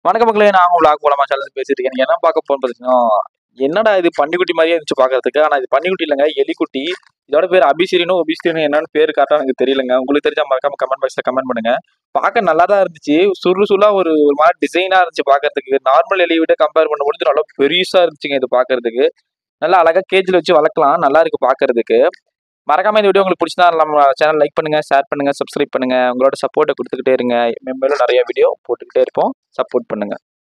வணக்க மக்களே நான் உங்க vlog மூலமா சேனல் பேசிட்டு இருக்கேன் நீங்க என்ன பார்க்க போறோம் பார்த்தீங்கன்னா என்னடா இது பன்னிக்குட்டி மாதிரியே இருந்துச்சு பார்க்கறதுக்கு ஆனா இது பன்னிக்குட்டி இல்லைங்க எலிக்குட்டி இதோட பேர் அபிசிரினும் ஒபிசிரினும் என்னன்னு பேர் கரெக்டாக எனக்கு தெரியலங்க உங்களுக்கு தெரிஞ்சா மறக்காம கமெண்ட் பாக்ஸ்ல கமெண்ட் பண்ணுங்க பார்க்க நல்லா தான் இருந்துச்சு சுரு சுருளா ஒரு ஒரு மாதிரி டிசைனா இருந்துச்சு பார்க்கறதுக்கு நார்மல் எலியை விட கம்பேர் பண்ணும்போது நல்லா பெருசா இருந்துச்சுங்க இது பார்க்கறதுக்கு நல்லா அழகா கேஜில் வச்சு வளர்க்கலாம் நல்லா இருக்கு பார்க்கறதுக்கு மறக்காம இந்த வீடியோ உங்களுக்கு பிடிச்சதா நம்ம சேனல் லைக் பண்ணுங்க ஷேர் பண்ணுங்க சப்ஸ்கிரைப் பண்ணுங்க உங்களோட சப்போர்ட்டை கொடுத்துக்கிட்டே இருங்க மேலும் நிறைய வீடியோ போட்டுக்கிட்டே இருப்போம் சப்போர்ட் பண்ணுங்க